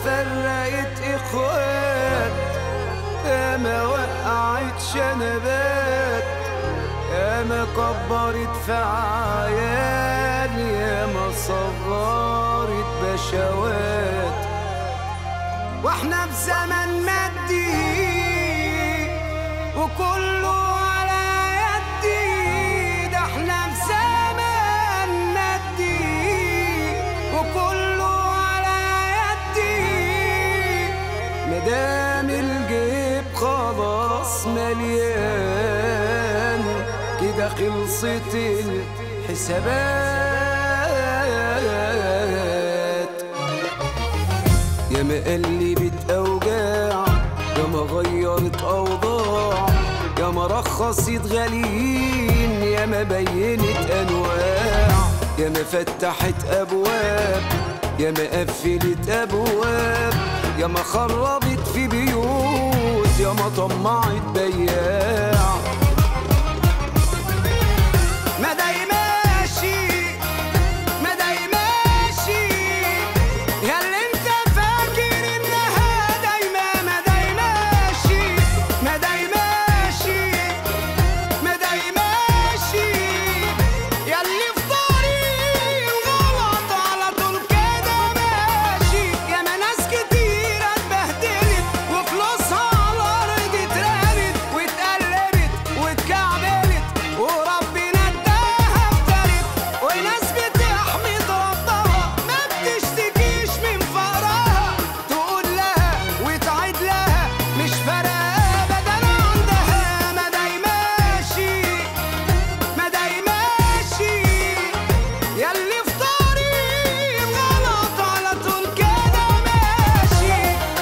فرقت اخوات يا ما وقعت شنبات يا ما كبرت في عيال يا ما صغرت بشوات واحنا في زمن مادي وكله على يدي ده احنا في زمن مادي وكله على يدي مدام الجيب خلاص مليان كده خلصت الحسابات يا ما قلبت اوجاع يا ما غيرت اوضاع يا ما رخصت غاليين يا ما بينت انواع يا ما فتحت ابواب يا ما قفلت ابواب يا ما خربت في بيوت يا ما طمعت بياع ما داي ماشي ما داي ماشي يا اللي انت فاكر انها دايما ما داي ماشي ما داي ماشي ما داي ماشي يا اللي في طريق الغلط على طول كده ماشي يا ما ناس كتير اتبهدلت وفلوسها على الارض اترمت واتقلبت واتكعبلت وربنا اداها افترت وناس بتحمد ربها ما بتشتكيش من فقرها تقول لها وتعيد لها مش فارقه ابدا عندها ما داي ماشي ما داي ماشي ياللي في طريق الغلط على طول كده ماشي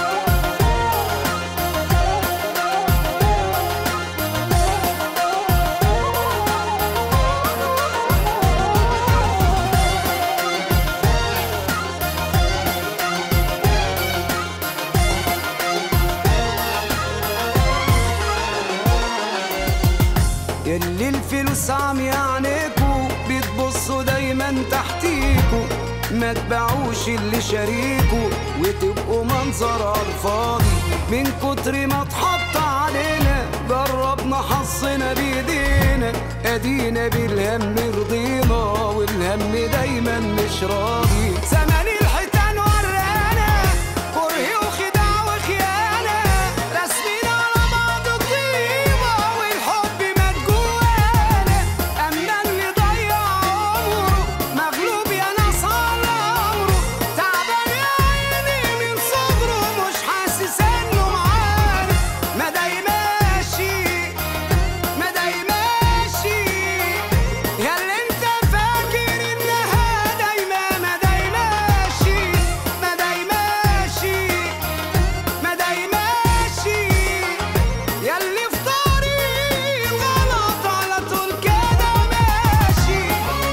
ياللي الفلوس عم يعنيكوا بتبصوا دايما تحتيكوا ما تبيعوش اللي شاريكوا وتبقوا منظر على الفاضي من كتر ما اتحط علينا جربنا حظنا بايدينا ادينا بالهم رضينا والهم دايما مش راضي زمان الحيتان ورانا كره وخداع وخيانه رسمين على بعض طيبه والحب مات جوانا اما اللي ضيع عمره مغلوب يا ناس على عمره تعبان يا عيني من صغره مش حاسس انه معانا ما داي ماشي ما داي ماشي يا اللي انت فاكر انها دايما ما داي ماشي ما داي ماشي ما داي ماشي يا اللي في طريق الغلط على طول كده ماشي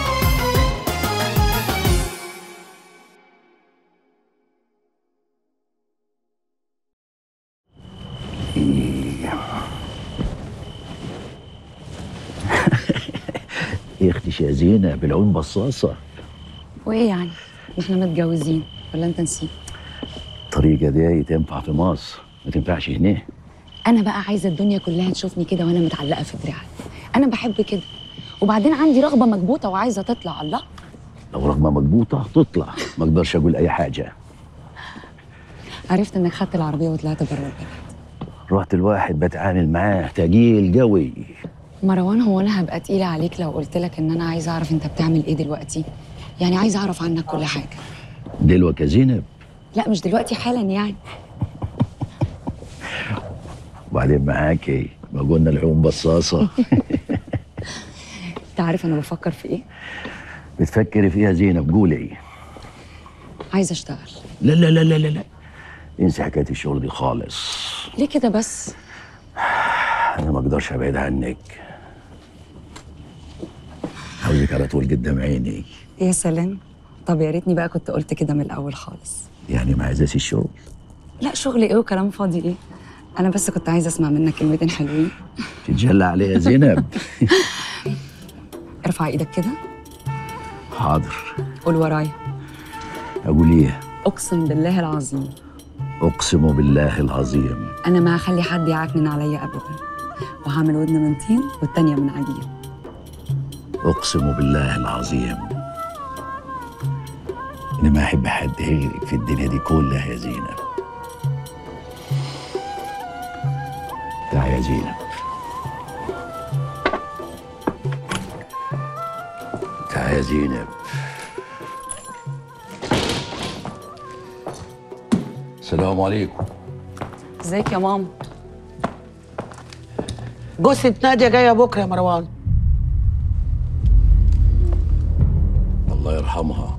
يا اختي يا زينة بالعون بصاصة وايه يعني احنا متجوزين ولا انت نسيت الطريقة دي تنفع في مصر ما تنفعش هنا انا بقى عايزه الدنيا كلها تشوفني كده وانا متعلقه في دراعك انا بحب كده وبعدين عندي رغبه مكبوته وعايزه تطلع الله لو رغمة مضبوطة تطلع ما اقدرش اقول اي حاجة عرفت انك خدت العربيه وطلعت بره البلد رحت الواحد بتعامل معاه تقيل قوي مروان هو انا هبقى تقيله عليك لو قلت لك ان انا عايزه اعرف انت بتعمل ايه دلوقتي يعني عايزه اعرف عنك كل حاجه دلوك يا زينب لا مش دلوقتي حالا يعني وبعدين معاكي ما قلنا العون بصاصة انت عارف انا بفكر في ايه بتفكري فيها زينب قولي عايزه اشتغل لا لا لا لا لا لا انسى حكاية الشغل دي خالص ليه كده بس انا ما اقدرش ابعد عنك عاوزك على طول قدام عيني يا سلام طب يا ريتني بقى كنت قلت كده من الاول خالص يعني ما عايزاش الشغل لا شغل ايه وكلام فاضي ايه انا بس كنت عايزه اسمع منك كلمتين حلوين تتجلى عليها يا زينب ارفع ايدك كده حاضر قول ورايا اقول ايه اقسم بالله العظيم اقسم بالله العظيم انا ما هخلي حد يعكنن عليا ابدا وهعمل ودن من طين والتانيه من عجين اقسم بالله العظيم اني ما احب حد غيرك في الدنيا دي كلها يا زينب تعالي يا زينب تعالي يا زينب السلام عليكم ازيك يا ماما جثة نادية جاية بكرة يا مروان الله يرحمها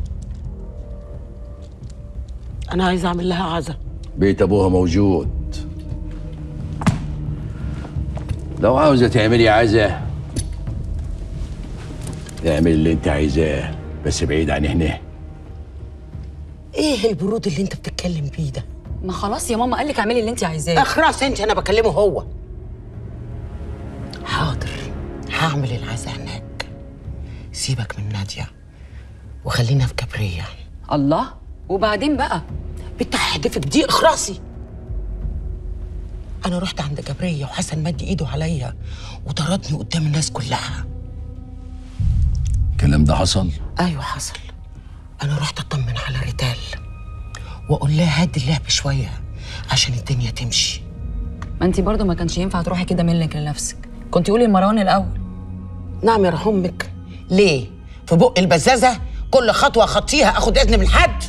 أنا عايزة أعمل لها عزا بيت ابوها موجود لو عاوزه تعملي عزا اعمل اللي انت عايزاه بس بعيد عن هنا إيه البرود اللي أنت بتتكلم بيه ده؟ ما خلاص يا ماما قال لك اعملي اللي انت عايزاه اخرس أنت أنا بكلمه هو حاضر هعمل العزا هناك سيبك من نادية وخلينا في كبرية الله وبعدين بقى بتاع هدفك دي اخرسي أنا رحت عند جبرية وحسن مد إيده عليا وطردني قدام الناس كلها الكلام ده حصل ايوه حصل انا رحت اطمن على ريتال واقول لها هدي اللعب شويه عشان الدنيا تمشي ما انت برضو ما كانش ينفع تروحي كده منك لنفسك كنت قولي لمروان الاول نعم يا رح امك ليه في بق البزازه كل خطوه خطيها اخد اذن من حد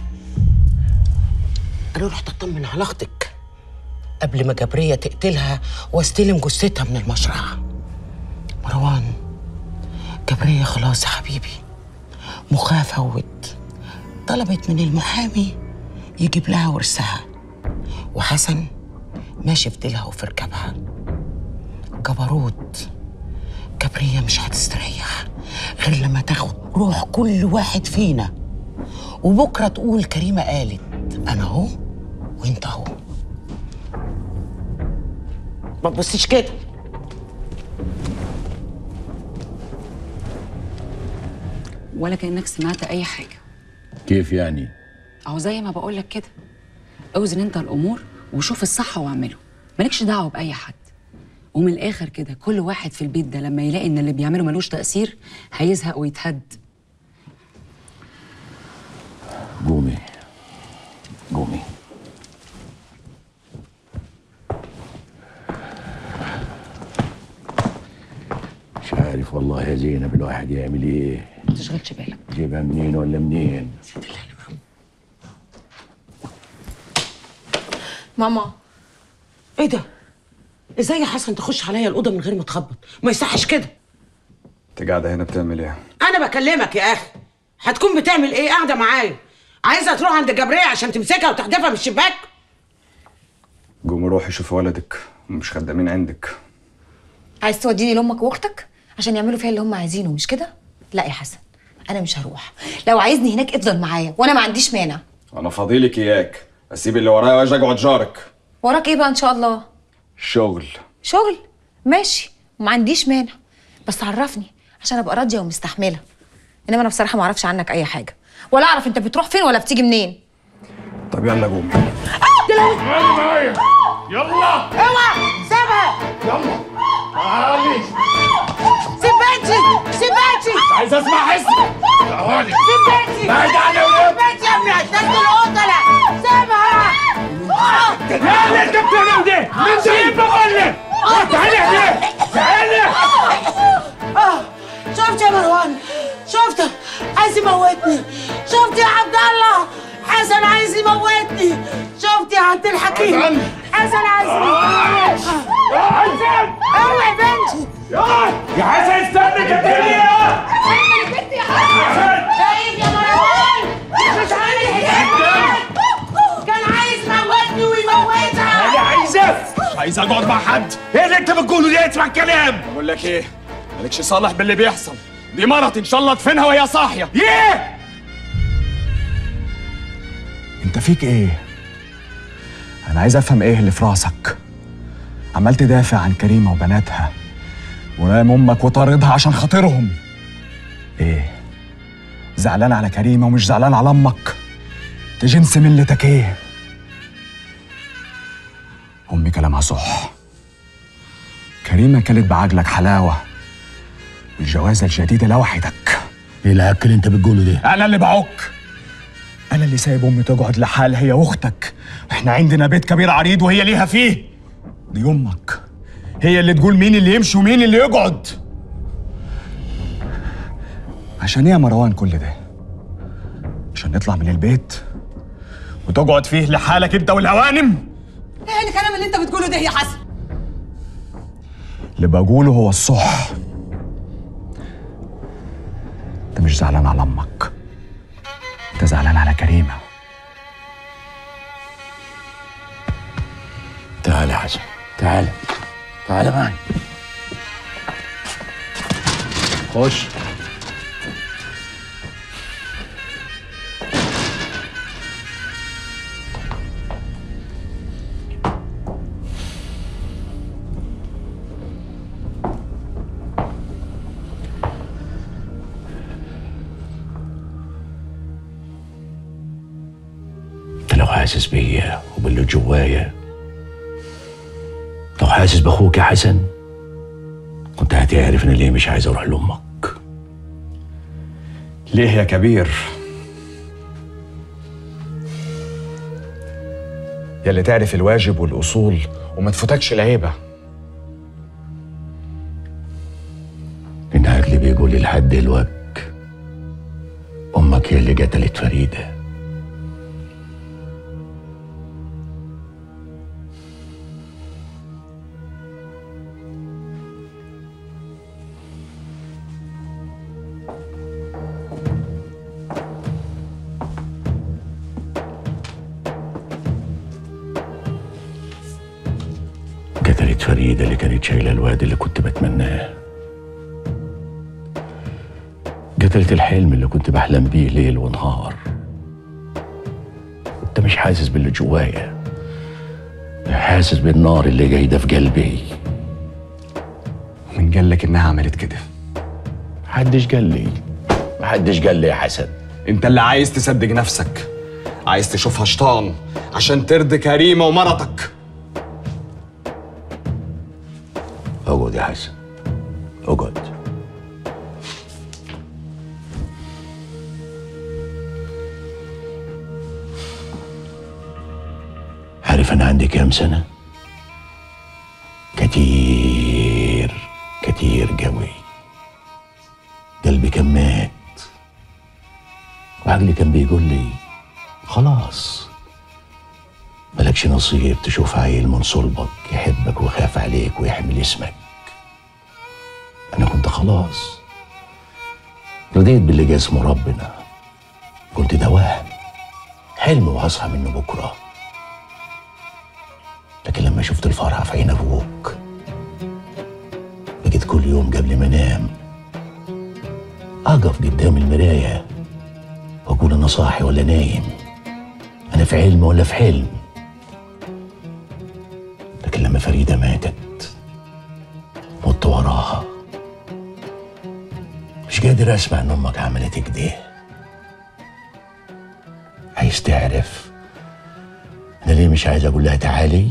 انا رحت اطمن على اختك قبل ما جبريه تقتلها واستلم جثتها من المشرحه مروان جبريه خلاص يا حبيبي مخها فوت طلبت من المحامي يجيب لها ورثها وحسن ماشي في ديلها وفي ركبها جبروت جبرية مش هتستريح غير لما تاخد روح كل واحد فينا وبكرة تقول كريمة قالت أنا أهو وأنت أهو ما تبصيش كده ولا كانك سمعت اي حاجه كيف يعني اهو زي ما بقول لك كده اوزن انت الامور وشوف الصح واعمله مالكش دعوه باي حد ومن الاخر كده كل واحد في البيت ده لما يلاقي ان اللي بيعمله ملوش تاثير هيزهق ويتهد قومي قومي مش عارف والله يا زينب الواحد يعمل ايه ما تشغلش بالك جيبها منين ولا منين ماما إيه ده؟ إزاي يا حسن تخش عليا الأوضة من غير ما تخبط؟ ما يصحش كده انت قاعده هنا بتعمل ايه أنا بكلمك يا أخي هتكون بتعمل إيه قاعدة معايا؟ عايزة تروح عند جبرية عشان تمسكها وتحدفها من الشباك؟ قومي روحي شوفي ولدك ومش خدامين عندك عايز توديني لامك واختك عشان يعملوا فيها اللي هم عايزينه مش كده لا يا حسن انا مش هروح لو عايزني هناك افضل معايا وانا ما عنديش مانع انا فاضيلك اياك اسيب اللي ورايا واجي اقعد جارك وراك ايه بقى ان شاء الله شغل شغل ماشي ما عنديش مانع بس عرفني عشان ابقى راضيه ومستحمله انما انا بصراحه ما اعرفش عنك اي حاجه ولا اعرف انت بتروح فين ولا بتيجي منين طب يلا قومي اوعى سيبها يلا تعالي سيب بنتي سيب بنتي عايز اسمع اسمك تعالي سيب بنتي بعد عني يا ولاد بنتي يا ابني هتنزل الأوضة لا سيبها ايه اللي انت بتعمله ده؟ مين سايب بقول لك؟ تعالي هنا تعالي آه، شفت يا مروان شفت عايز يموتني شفت يا عبد الله حسن عايز يموتني شفت يا عبد الحكيم حسن. حسن عايز يموتني يا حسن اوعي بنتي يا حسن استنى كتير يا حسن شايف يا مروان مش عامل حساب كان عايز يموتني ويموتها انا عايزك مش عايز اقعد مع حد ايه اللي انت بتقوله ده اسمع الكلام بقول لك ايه مالكش صالح باللي بيحصل دي مرض ان شاء الله ادفنها وهي صاحيه ايه انت فيك ايه؟ انا عايز افهم ايه اللي في راسك عمال تدافع عن كريمه وبناتها ورام امك وطاردها عشان خاطرهم ايه زعلان على كريمه ومش زعلان على امك انت جنس ملتك ايه امي كلامها صح كريمه كانت بعجلك حلاوه الجوازه الجديده لوحدك ايه العك اللي انت بتقوله ده انا اللي بعك انا اللي سايب امي تقعد لحالها هي واختك احنا عندنا بيت كبير عريض وهي ليها فيه دي امك هي اللي تقول مين اللي يمشي ومين اللي يقعد عشان ايه يا مروان كل ده عشان نطلع من البيت وتقعد فيه لحالك انت والهوانم ايه الكلام اللي انت بتقوله ده يا حسن اللي بقوله هو الصح انت مش زعلان على امك انت زعلان على كريمه تعال يا حسن تعال تعال معي خش انت لو حاسس بيا وباللي جوايا لو حاسس باخوك يا حسن كنت هتعرف انا ليه مش عايز اروح لامك ليه يا كبير يا اللي تعرف الواجب والاصول وما تفوتكش العيبه ان عقلي بيقول لي لحد دلوقتي امك هي اللي قتلت فريده قتلت فريدة اللي كانت شايلة الواد اللي كنت بتمناه قتلت الحلم اللي كنت بحلم بيه ليل ونهار انت مش حاسس باللي جوايا حاسس بالنار اللي جايده في قلبي من قال لك انها عملت كده محدش قال لي محدش قال لي يا حسن انت اللي عايز تصدق نفسك عايز تشوفها شيطان عشان ترضي كريمه ومرتك اقعد يا حسن اقعد عارف انا عندي كام سنه كتير كتير قوي قلبي كان مات وعقلي كان بيقول لي خلاص ملكش نصيب تشوف عيل من صلبك يحبك ويخاف عليك ويحمل اسمك انا كنت خلاص رضيت باللي جه اسمه ربنا قلت ده وهم حلم وهصحى منه بكره لكن لما شفت الفرحة في عين أبوك بقيت كل يوم قبل ما أنام أقف قدام المراية وأقول أنا صاحي ولا نايم أنا في علم ولا في حلم لكن لما فريدة ماتت مت وراها مش قادر أسمع إن أمك عملت كده عايز تعرف أنا ليه مش عايز أقول لها تعالي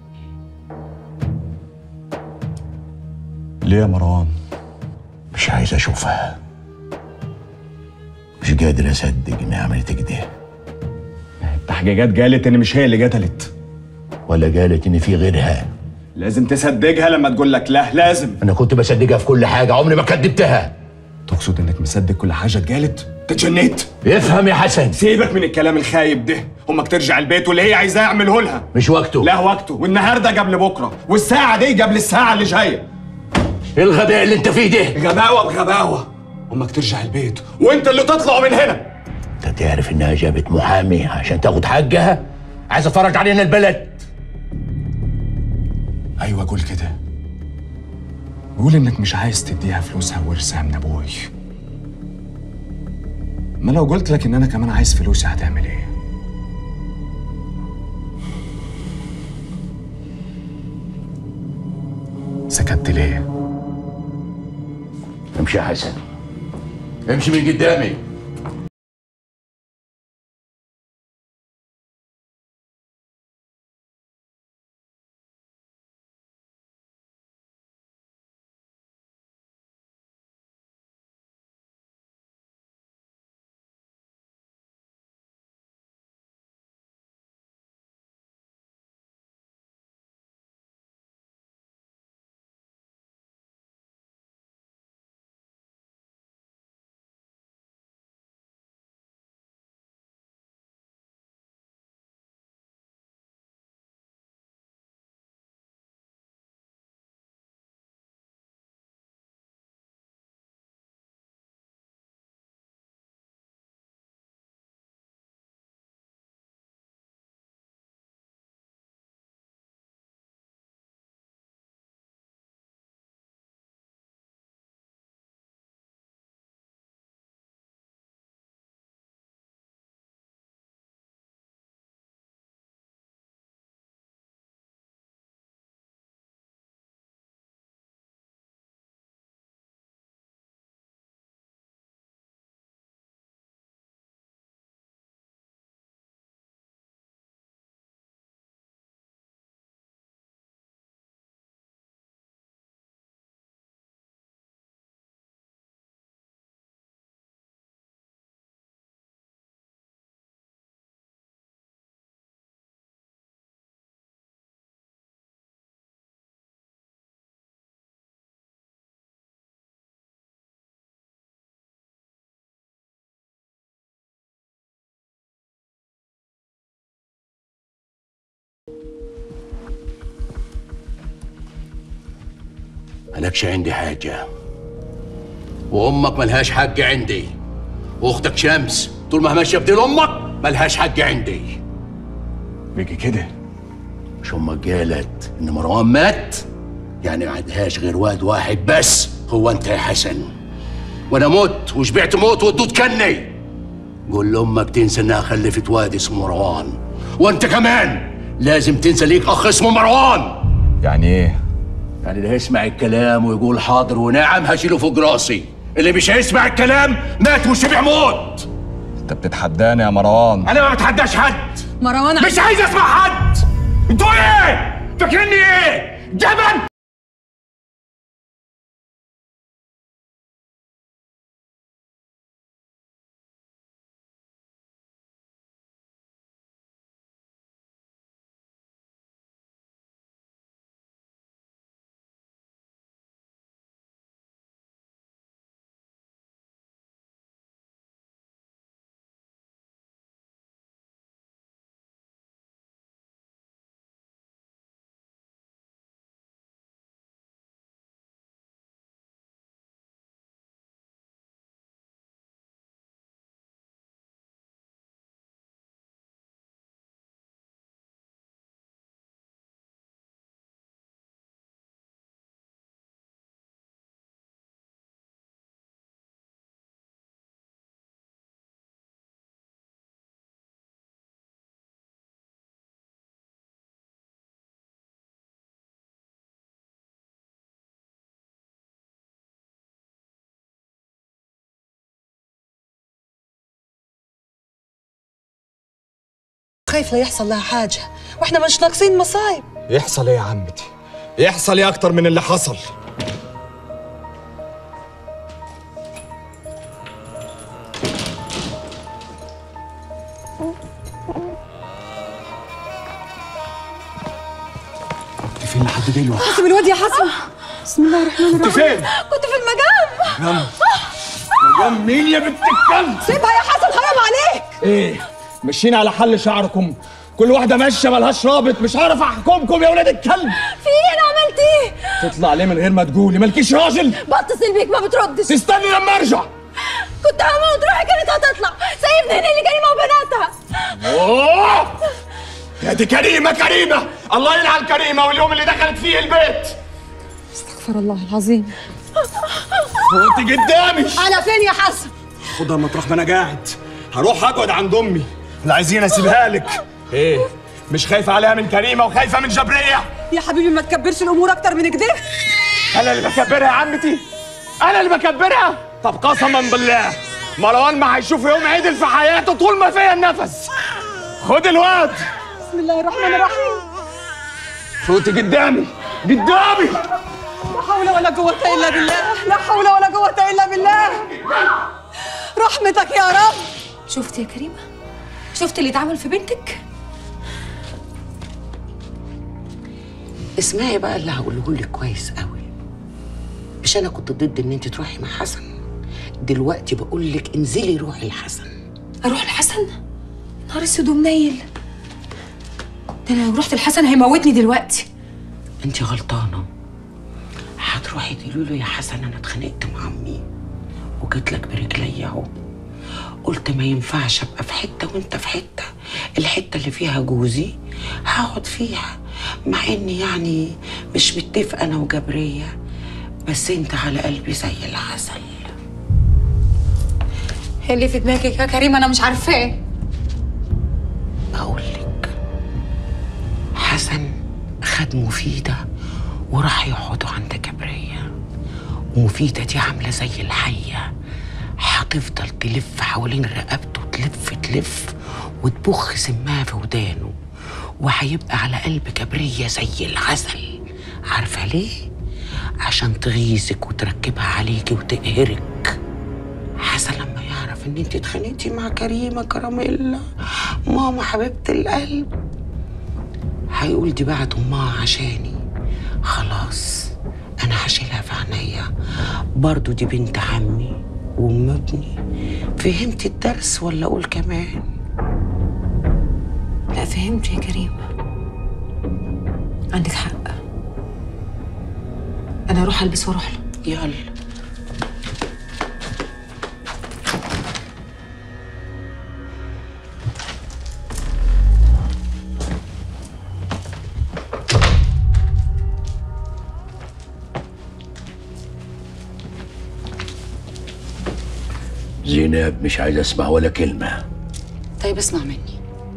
ليه يا مروان مش عايز اشوفها مش قادر اصدق انها عملت كده التحقيقات قالت ان مش هي اللي قتلت ولا قالت ان في غيرها لازم تصدقها لما تقول لك لا لازم انا كنت بصدقها في كل حاجه عمري ما كدبتها تقصد انك مصدق كل حاجه اتقالت تجنيت افهم يا حسن سيبك من الكلام الخايب ده امك ترجع البيت واللي هي عايزاه اعمله لها مش وقته لا وقته والنهارده قبل بكره والساعه دي قبل الساعه اللي جايه ايه الغباء اللي انت فيه ده غباوه بغباوه امك ترجع البيت وانت اللي تطلع من هنا انت تعرف انها جابت محامي عشان تاخد حقها عايز افرج علينا البلد ايوه قول كده قول انك مش عايز تديها فلوسها وورثها من ابوي ما لو قلت لك ان انا كمان عايز فلوسي هتعمل ايه سكت ليه امشي يا حسن امشي من قدامي مالكش عندي حاجة وأمك ملهاش حق عندي وأختك شمس طول ما ماشية بدين أمك ملهاش حق عندي بيجي كده مش أمك قالت إن مروان مات يعني ما عندهاش غير واد واحد بس هو أنت يا حسن وأنا مت وشبعت موت والدود كني قول لأمك تنسى إنها خلفت واد اسمه مروان وأنت كمان لازم تنسى ليك أخ اسمه مروان يعني ايه يعني اللي هيسمع الكلام ويقول حاضر ونعم هشيله فوق راسي اللي مش هيسمع الكلام مات وشبع موت انت بتتحداني يا مروان انا ما بتحداش حد مروان مش عايز اسمع حد انتوا ايه فاكريني ايه جبل خايف لا يحصل لها حاجة واحنا مش ناقصين مصايب يحصل ايه يا عمتي يحصل ايه اكتر من اللي حصل انت فين لحد دلوقتي حسب الواد يا حسن بسم الله الرحمن انت الرحيم فين كنت في المجام مجام مين يا بنت الكلب سيبها يا حسن حرام عليك ايه ماشيين على حل شعركم كل واحده ماشيه ملهاش رابط مش هعرف احكمكم يا ولاد الكلب في ايه انا عملت ايه تطلع ليه من غير ما تقولي مالكيش راجل بتصل بيك ما بتردش تستني لما ارجع كنت هموت روحي كانت هتطلع سايبني هنا اللي كريمه وبناتها اوه يا دي كريمه كريمه الله يلعن كريمه واليوم اللي دخلت فيه البيت استغفر الله العظيم وانت قدامي على فين يا حسن خدها مطرح ما انا قاعد هروح اقعد عند امي اللي عايزين اسيبها لك ايه مش خايفه عليها من كريمه وخايفه من جبريه يا حبيبي ما تكبرش الامور اكتر من كده انا اللي بكبرها يا عمتي انا اللي بكبرها طب قسما بالله مروان ما هيشوف يوم عدل في حياته طول ما فيا النفس خد الواد بسم الله الرحمن الرحيم فوتي قدامي قدامي لا حول ولا قوة إلا بالله لا حول ولا قوة إلا بالله رحمتك يا رب شفت يا كريمه شفت اللي اتعمل في بنتك اسمعي بقى اللي هقوله لك كويس قوي مش انا كنت ضد ان انت تروحي مع حسن دلوقتي بقول لك انزلي روحي لحسن اروح لحسن نهار اسود ومنيل ده انا لو رحت لحسن هيموتني دلوقتي انت غلطانه هتروحي تقولي له يا حسن انا اتخانقت مع امي وجيت لك برجلي اهو قلت ما ينفعش ابقى في حته وانت في حته الحته اللي فيها جوزي هقعد فيها مع اني يعني مش متفقه انا وجبريه بس انت على قلبي زي العسل ايه اللي في دماغك يا كريمه انا مش عارفاه بقول لك حسن خد مفيدة وراح يقعدوا عند جبرية ومفيدة دي عاملة زي الحية هتفضل تلف حوالين رقبته تلف تلف وتبخ سمها في ودانه وهيبقى على قلب جبرية زي العسل عارفة ليه؟ عشان تغيظك وتركبها عليكي وتقهرك حسن لما يعرف ان انت اتخانقتي مع كريمه كراميلا ماما حبيبه القلب هيقول دي بعت امها عشاني خلاص انا هشيلها في عينيا برضو دي بنت عمي وام ابني فهمتي الدرس ولا اقول كمان لا فهمت يا كريمه عندك حق انا اروح البس واروح له يلا زينب مش عايز اسمع ولا كلمة طيب اسمع مني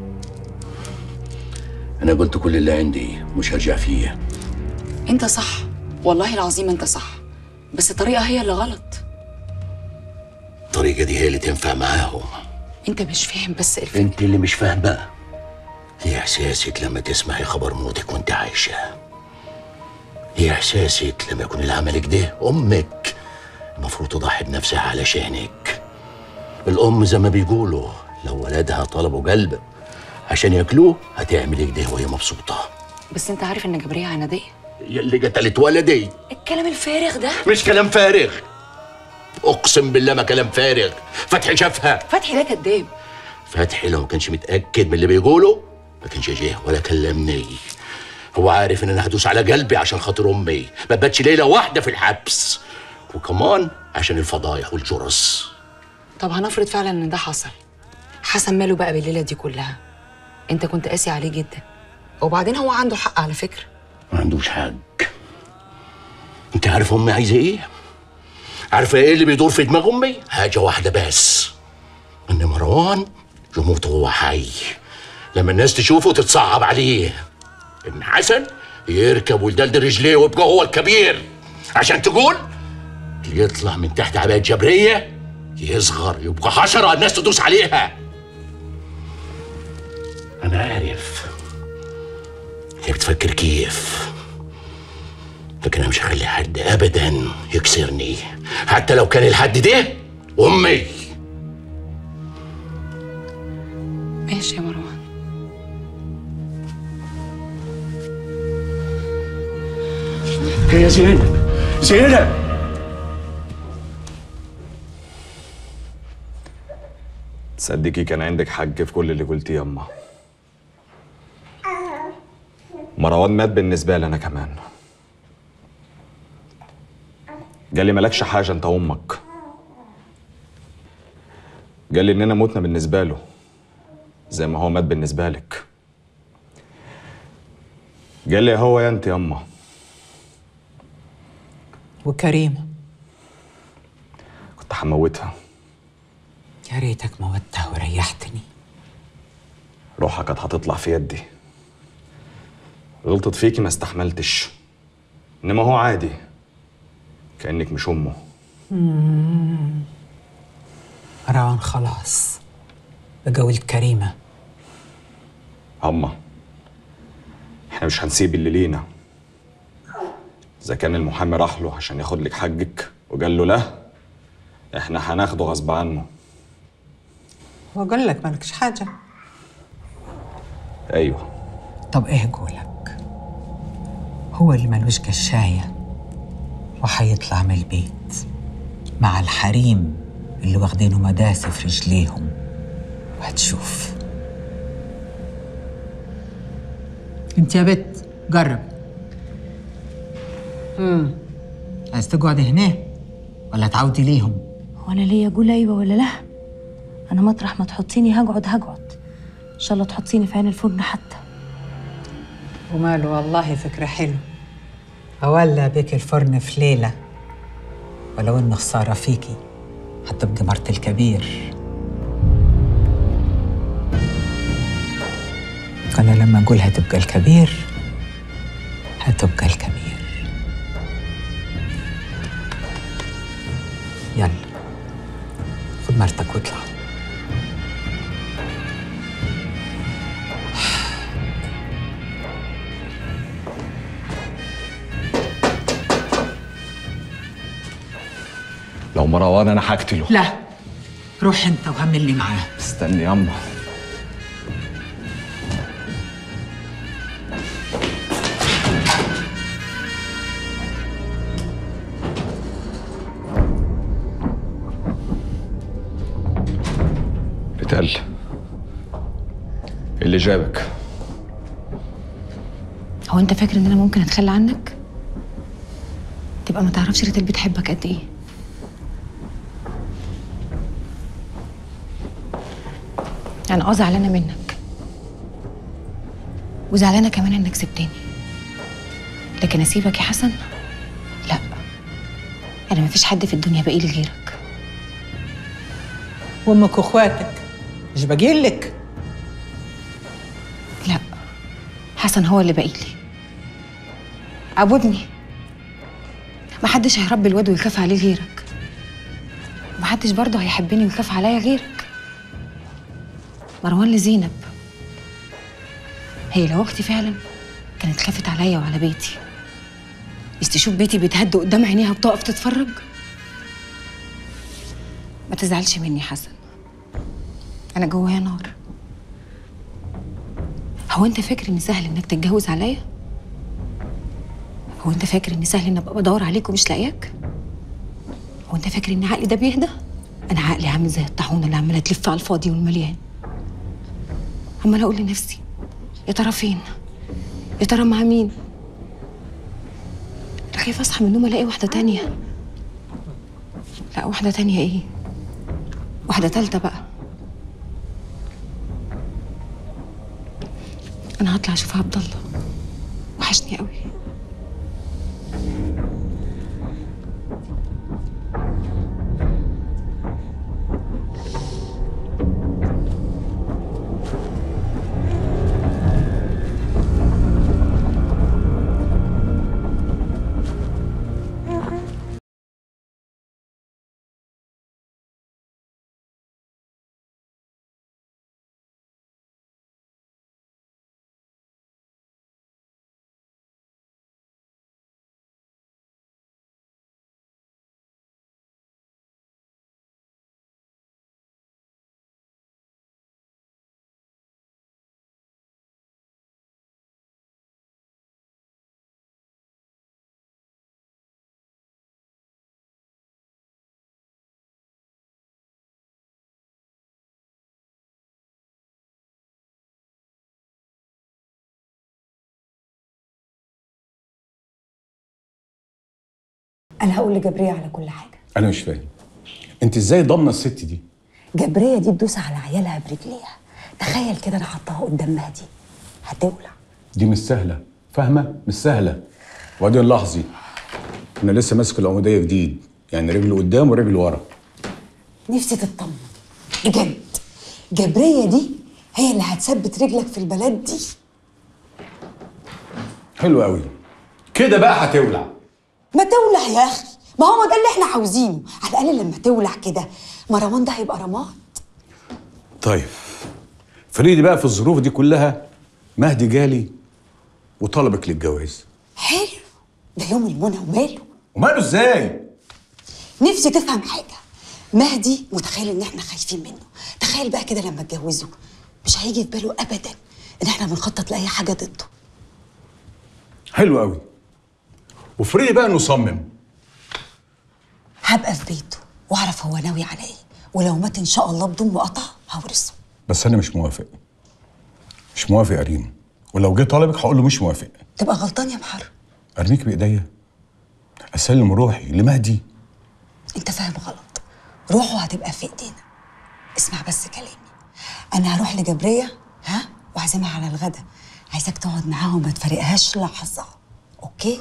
انا قلت كل اللي عندي مش هرجع فيه انت صح والله العظيم انت صح بس الطريقه هي اللي غلط الطريقة دي هي اللي تنفع معاهم انت مش فاهم بس الفكره انت اللي مش فاهم بقى ايه احساسك لما تسمعي خبر موتك وانت عايشة ايه احساسك لما يكون اللي عملك ده امك المفروض تضحي بنفسها علشانك الام زي ما بيقولوا لو ولدها طلبوا قلب عشان ياكلوه هتعمل كده وهي مبسوطة بس انت عارف ان جبريه عناديه يلي قتلت ولدي الكلام الفارغ ده مش كلام فارغ اقسم بالله ما كلام فارغ فتحي شافها فتحي ده كداب فتحي لو ما كانش متاكد من اللي بيقوله ما كانش جه ولا كلمني هو عارف ان انا هدوس على قلبي عشان خاطر امي ما باتش ليله واحده في الحبس وكمان عشان الفضايح والجرس طب هنفرض فعلا ان ده حصل حسن ماله بقى بالليله دي كلها انت كنت قاسي عليه جدا وبعدين هو عنده حق على فكره ما عندوش حق انت عارف امي عايزه ايه عارفه ايه اللي بيدور في دماغ امي حاجه واحده بس ان مروان يموت وهو حي لما الناس تشوفه تتصعب عليه ان حسن يركب ويدلدل رجليه ويبقى هو الكبير عشان تقول اللي يطلع من تحت عباية جبرية يصغر يبقى حشرة الناس تدوس عليها أنا عارف هي بتفكر كيف لكن أنا مش هخلي حد أبدا يكسرني حتى لو كان الحد ده أمي ماشي يا مروان يا زينب زينب تصدقي كان عندك حق في كل اللي قلتيه يما مروان مات بالنسبة لي أنا كمان قال لي مالكش حاجة أنت وأمك قال لي إننا متنا بالنسبة له زي ما هو مات بالنسبة لك قال لي هو يا أنت يما وكريمة كنت هموتها يا ريتك موتها وريحتني روحها كانت هتطلع في يدي غلطت فيكي ما استحملتش انما هو عادي كانك مش امه مروان خلاص بقى ولد كريمة هما احنا مش هنسيب اللي لينا اذا كان المحامي راح له عشان ياخد لك حقك وقال له لا احنا هناخده غصب عنه وأقول لك مالكش حاجة ايوه طب إيه قولك هو اللي ملوش كشاية وحيطلع من البيت مع الحريم اللي واخدينه مداسة في رجليهم وهتشوف انت يا بت جرب امم عايز تقعد هنا ولا تعودي ليهم هو انا ليه اقول ايوه ولا لا انا مطرح ما تحطيني هقعد هقعد ان شاء الله تحطيني في عين الفرن حتى وماله والله فكرة حلوة أولى بك الفرن في ليلة ولو إن خسارة فيكي هتبقي مرت الكبير أنا لما أقول هتبقى الكبير هتبقى الكبير يلا خد مرتك واطلع لو مروان انا هقتله لا روح انت وهملني معاه استني ياما بتقل اللي جابك هو انت فاكر ان انا ممكن اتخلى عنك تبقى ما تعرفش ريتال بتحبك قد ايه انا اه زعلانه منك وزعلانه كمان انك سبتني لكن اسيبك يا حسن لا انا مفيش حد في الدنيا باقي لي غيرك وامك واخواتك مش باجيلك لا حسن هو اللي باقي لي ابو ابني محدش هيربي الواد ويخاف عليه غيرك محدش برضه هيحبني ويخاف عليا غيرك مروان لزينب هي لو اختي فعلا كانت خافت عليا وعلى بيتي بس تشوف بيتي بيتهد قدام عينيها بتقف تتفرج ما تزعلش مني حسن انا جوايا نار هو انت فاكر ان سهل انك تتجوز عليا هو انت فاكر ان سهل ان ابقى بدور عليك ومش لاقياك هو انت فاكر ان عقلي ده بيهدى انا عقلي عامل زي الطاحونه اللي عماله تلف على الفاضي والمليان عماله اقول لنفسي يا ترى فين يا ترى مع مين انا خايفه اصحى من النوم الاقي واحده تانية لا واحده تانية ايه واحده تالتة بقى انا هطلع اشوف عبد الله وحشني قوي انا هقول لجبريه على كل حاجه انا مش فاهم انت ازاي ضامنه الست دي جبريه دي تدوس على عيالها برجليها تخيل كده انا حطاها قدام مهدي هتولع دي مش سهله فاهمه مش سهله وبعدين لاحظي انا لسه ماسك العموديه جديد يعني رجل قدام ورجل ورا نفسي تطمن بجد جبريه دي هي اللي هتثبت رجلك في البلد دي حلو قوي كده بقى هتولع ما تولع يا اخي ما هو ده اللي احنا عاوزينه على الاقل لما تولع كده مروان ده هيبقى رماد طيب فريدي بقى في الظروف دي كلها مهدي جالي وطلبك للجواز حلو ده يوم المنى وماله وماله ازاي نفسي تفهم حاجه مهدي متخيل ان احنا خايفين منه تخيل بقى كده لما اتجوزه مش هيجي في باله ابدا ان احنا بنخطط لاي حاجه ضده حلو قوي وفريدي بقى نصمم هبقى في بيته واعرف هو ناوي على ايه ولو مات ان شاء الله بدون مقاطعه هورثه بس انا مش موافق مش موافق يا ريم ولو جه طالبك هقول له مش موافق تبقى غلطان يا محر ارميك بايديا اسلم روحي لمهدي انت فاهم غلط روحه هتبقى في ايدينا اسمع بس كلامي انا هروح لجبريه ها واعزمها على الغدا عايزاك تقعد معاها وما تفارقهاش لحظه اوكي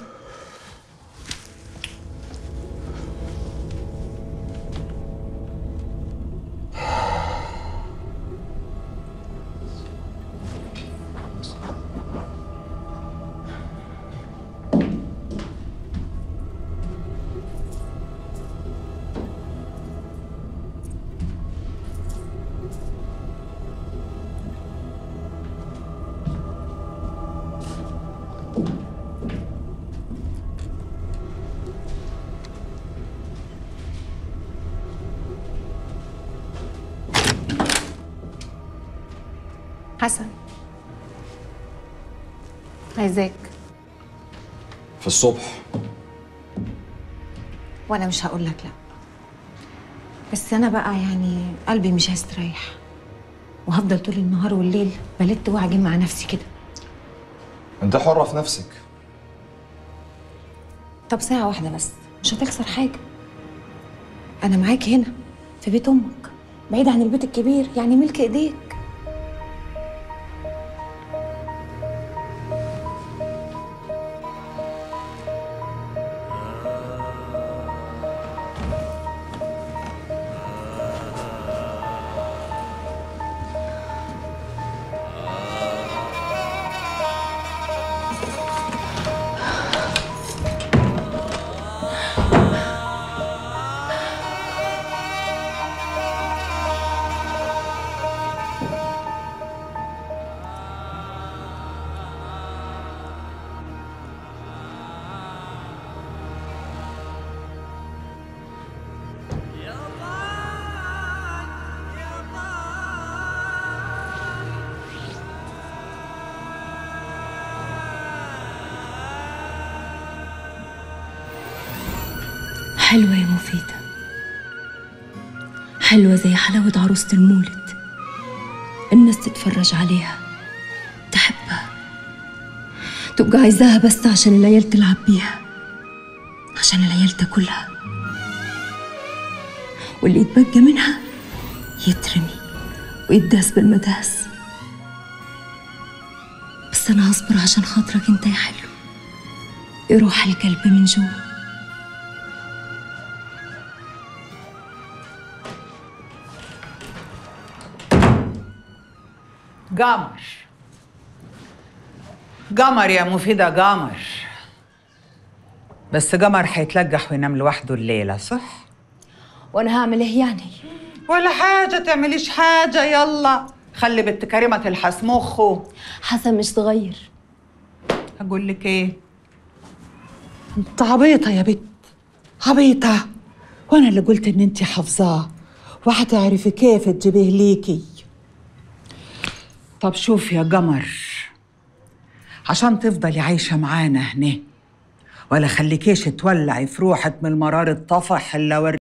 حسن عايزاك في الصبح وانا مش هقول لك لا بس انا بقى يعني قلبي مش هيستريح وهفضل طول النهار والليل بلت واعجن مع نفسي كده انت حرة في نفسك طب ساعة واحدة بس مش هتخسر حاجة أنا معاك هنا في بيت أمك بعيد عن البيت الكبير يعني ملك إيديك حلوة يا مفيدة حلوة زي حلاوة عروسة المولد الناس تتفرج عليها تحبها تبقى عايزاها بس عشان العيال تلعب بيها عشان العيال تاكلها واللي يتبقى منها يترمي ويداس بالمداس بس أنا هصبر عشان خاطرك انت يا حلو يروح القلب من جوا قمر قمر يا مفيدة قمر بس قمر هيتلقح وينام لوحده الليلة صح؟ وأنا هعمل إيه يعني؟ ولا حاجة تعمليش حاجة يلا خلي بنت كريمة تلحس مخه حسن مش صغير أقول لك إيه؟ أنت عبيطة يا بت عبيطة وأنا اللي قلت إن أنت حافظاه وهتعرفي كيف تجيبيه ليكي طب شوف يا قمر عشان تفضلي عايشة معانا هنا ولا خليكيش تولعي في روحك من المرار الطفح اللي